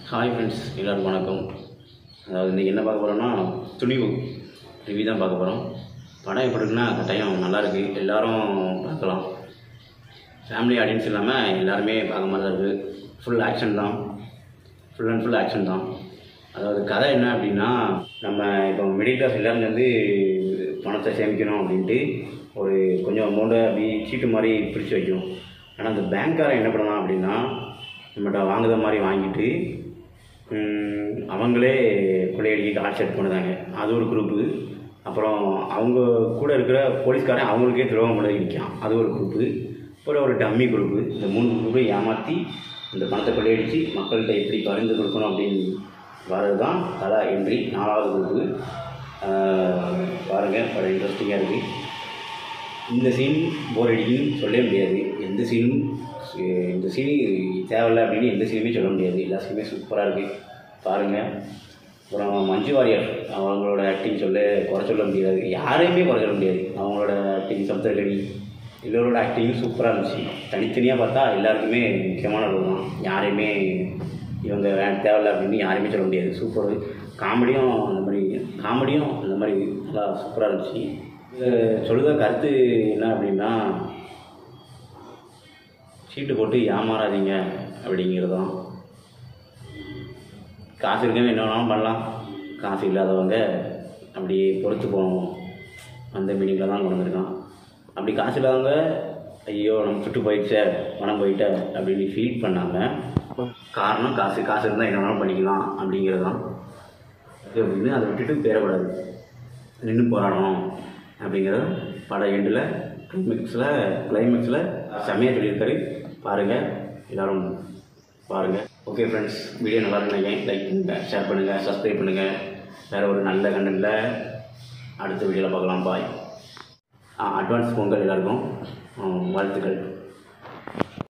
hi friends எல்லாருக்கும் வணக்கம் அதாவது இன்றைக்கி என்ன பார்க்க போகிறோம்னா துணிவு ரிவ்யூ தான் பார்க்க போகிறோம் படம் எப்படி இருக்குன்னா கட்டாயம் நல்லா இருக்கு எல்லாரும் பார்க்கலாம் ஃபேமிலி ஆடியன்ஸ் இல்லாமல் எல்லாருமே பார்க்க மாதிரி தான் இருக்குது ஃபுல் ஆக்ஷன் தான் ஃபுல் அண்ட் ஃபுல் ஆக்ஷன் தான் அதாவது கதை என்ன அப்படின்னா நம்ம இப்போ மிடில் கிளாஸ் எல்லாரும் சேர்ந்து பணத்தை சேமிக்கணும் அப்படின்ட்டு ஒரு கொஞ்சம் அமௌண்ட்டை அப்படி சீட்டு மாதிரி பிரித்து வைக்கணும் ஆனால் அந்த பேங்க்காரன் என்ன பண்ணலாம் அப்படின்னா நம்மகிட்ட வாங்குத மாதிரி வாங்கிட்டு ம், அவங்களே கொள்ளையடிக்க கால் செட் பண்ணுதாங்க அது ஒரு குரூப்பு அப்புறம் அவங்க கூட இருக்கிற போலீஸ்காரன் அவங்களுக்கே துரோகம் பண்ணி நிற்கான் அது ஒரு குரூப்பு அப்புறம் ஒரு டம்மி குரூப்பு இந்த மூணு குரூப்பை ஏமாற்றி இந்த பணத்தை கொள்ளையடித்து மக்கள்கிட்ட எப்படி பரிந்து கொடுக்கணும் அப்படின்னு வர்றது தான் தலா என்ட்ரி நாலாவது குரூப்பு பாருங்கள் படம் இன்ட்ரெஸ்டிங்காக இருக்குது இந்த சீன் போர் அடிக்குன்னு சொல்லவே முடியாது எந்த சீனும் அஹ் இந்த சீனு தேவையில்லை அப்படின்னு எந்த சீனுமே சொல்ல முடியாது எல்லா சீனுமே சூப்பராக இருக்குது பாருங்கள் அப்புறம் மஞ்சு வாரியர் அவங்களோட ஆக்டிங் சொல்ல குறை சொல்ல முடியாது யாரையுமே குறை சொல்ல முடியாது அவங்களோட ஆக்டிங் சப்தர்கனி எல்லோரோட ஆக்டிங்கும் சூப்பராக இருந்துச்சு தனித்தனியாக பார்த்தா எல்லாருக்குமே முக்கியமான ரோல் தான் யாரையுமே இவங்க வே- தேவையில்ல அப்படின்னு யாரையுமே சொல்ல முடியாது சூப்பர் காமெடியும் அந்த மாதிரி காமெடியும் அந்த மாதிரி நல்லா சூப்பராக இருந்துச்சு இது சொல்லுத கருத்து என்ன அப்படின்னா சீட்டு போட்டு ஏமாறாதீங்க அப்படிங்கிறது தான் காசு இருக்கவங்க என்ன வேணாலும் பண்ணலாம் காசு இல்லாதவங்க அப்படி பொறுத்து போகணும் அந்த மீனிங்கில் தான் கொண்டு வந்திருக்கான் அப்படி காசு இல்லாதவங்க ஐயோ நம்ம சுட்டு போயிடுச்சே பணம் போயிட்ட அப்படின்னு ஃபீல் பண்ணாங்க காரணம் காசு காசு இருந்தால் என்ன வேணாலும் பண்ணிக்கலாம் அப்படிங்கிறது தான் அது அப்படின்னு அதை விட்டுட்டு பேரக்கூடாது நின்று போராடணும் அப்படிங்கிறத பட எண்டில் கிளைமேக்ஸில் கிளைமேக்ஸில் செம்மையாக சொல்லியிருக்காரு பாருங்கள் எல்லோரும் பாருங்கள் ஓகே ஃப்ரெண்ட்ஸ் வீடியோ நல்லா நினைக்கிறேன் லைக் பண்ணுங்கள் ஷேர் பண்ணுங்கள் சப்ஸ்கிரைப் பண்ணுங்கள் வேறு ஒரு நல்ல கண்டென்ட்டில் அடுத்த வீடியோவில் பார்க்கலாம் பாய் அட்வான்ஸ் பொங்கல் எல்லாருக்கும் ஆ, வாழ்த்துக்கள்